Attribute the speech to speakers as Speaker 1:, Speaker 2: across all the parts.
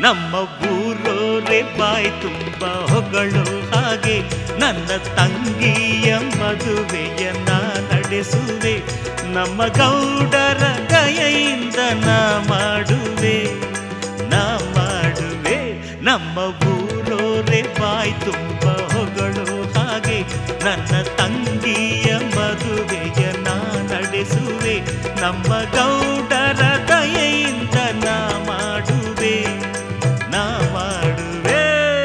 Speaker 1: ನಮ್ಮ ಊರೋರೆ ಬಾಯಿ ತುಂಬ ಹೊಗಳು ಹಾಗೆ ನನ್ನ ತಂಗಿಯ ಮದುವೆಯ ನಾ ನಡೆಸುವೆ ನಮ್ಮ ಗೌಡರ ದಯೆಯಿಂದ ನಾ ಮಾಡುವೆ ನಾ ಮಾಡುವೆ ನಮ್ಮ ಊರೋರೆ ಬಾಯಿ ತುಂಬ ಹೊಗಳು ಹಾಗೆ ನನ್ನ ತಂಗಿಯ ಮದುವೆಯ ನಾ ನಡೆಸುವೆ ನಮ್ಮ ಗೌಡರ ದಯೆಯಿಂದ ನಾ ಮಾಡುವೆ ನಾ ಮಾಡುವೆ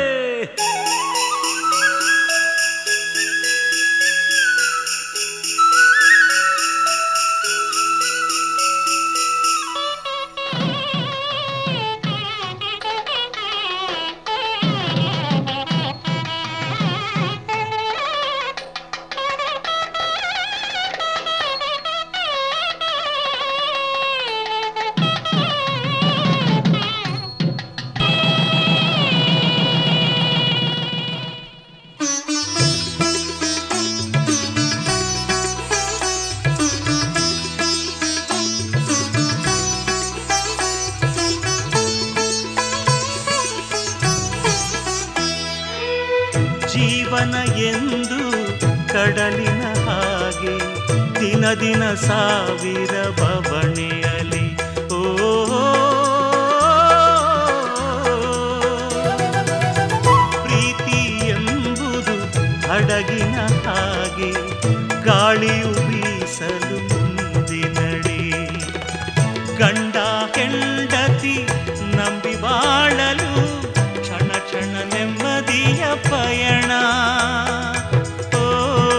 Speaker 1: ಜೀವನ ಎಂದು ಕಡಲಿನ ಹಾಗೆ ದಿನ ದಿನ ಸಾವಿರ ಬವಣೆಯಲಿ ಓ ಪ್ರೀತಿ ಎಂಬುದು ಹಡಗಿನ ಹಾಗೆ ಗಾಳಿಯು ಬೀಸಲು ಮುಂದಿನಡಿ ಗಂಡ ಹೆಂಡತಿ ನಂಬಿ ಬಾಳಲು ಕ್ಷಣ ಕ್ಷಣ ನೆಮ್ಮದಿಯ ಪಯಣ ಓ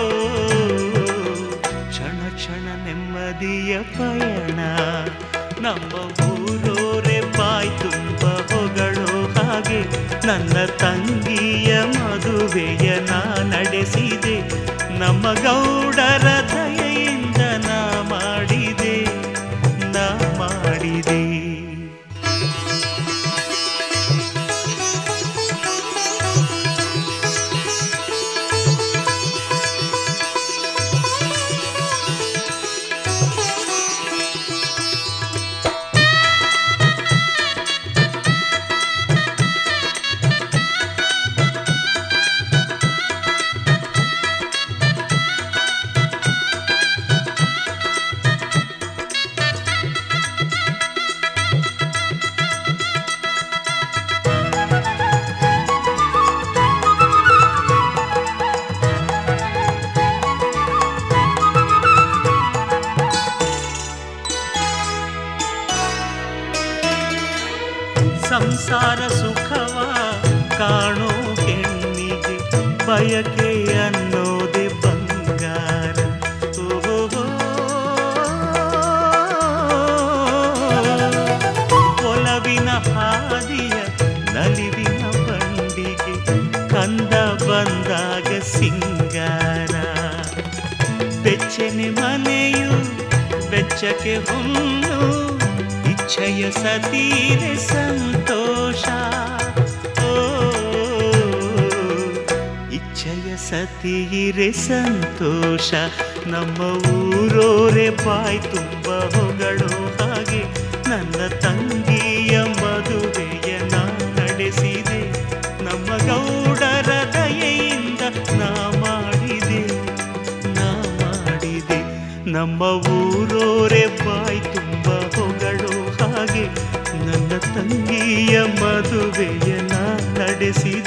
Speaker 1: ಕ್ಷಣ ಕ್ಷಣ ನೆಮ್ಮದಿಯ ಪಯಣ ನಮ್ಮ ಊರೋರೆ ಬಾಯಿ ತುಂಬ ಹೊಗಳು ಹಾಗೆ ನನ್ನ ತಂಗಿಯ ಮದುವೆಯ ನಾ ನಡೆಸಿದೆ ನಮ್ಮ ಗೌಡರ ದಯೆಯಿಂದ ನಾ ಮಾಡಿದೆ ನಾ ಮಾಡಿದೆ ಸಂಸಾರ ಸುಖವ ಕಾಣೋ ಹೆಣ್ಣಿಗೆ ಬಯಕೆ ಅನ್ನೋದೆ ಬಂಗಾರ ಓಹೋ ಒಲವಿನ ಹಾದಿಯ ನಲಿವಿನ ಬಂಡಿಗೆ ಕಂದ ಬಂದಾಗ ಸಿಂಗಾರ ಬೆಚ್ಚನೆ ಮನೆಯು ಬೆಚ್ಚಕ್ಕೆ ಹೊನ್ನು ಇಚ್ಛೆಯ ಸತೀರೆ ಸಂತೋಷ ಓ ಇಚ್ಛೆಯ ಸತೀರೆ ಸಂತೋಷ ನಮ್ಮ ಊರೋರೆ ಬಾಯಿ ತುಂಬ ಹೊಗಳು ಹಾಗೆ ನನ್ನ ತಂಗಿಯ ಮದುವೆಯ ನಾ ನಡೆಸಿದೆ ನಮ್ಮ ಗೌಡರ ದಯೆಯಿಂದ ನಾ ಮಾಡಿದೆ ನಾ ಮಾಡಿದೆ ನಮ್ಮ ಊರೋರೆ ಬಾಯಿ ತುಂಬ ಹೊಗಳು ಹಾಗೆ ನನ್ನ ತಂಗಿಯ ಮದುವೆಯ ನಾ ನಡೆಸಿದೆ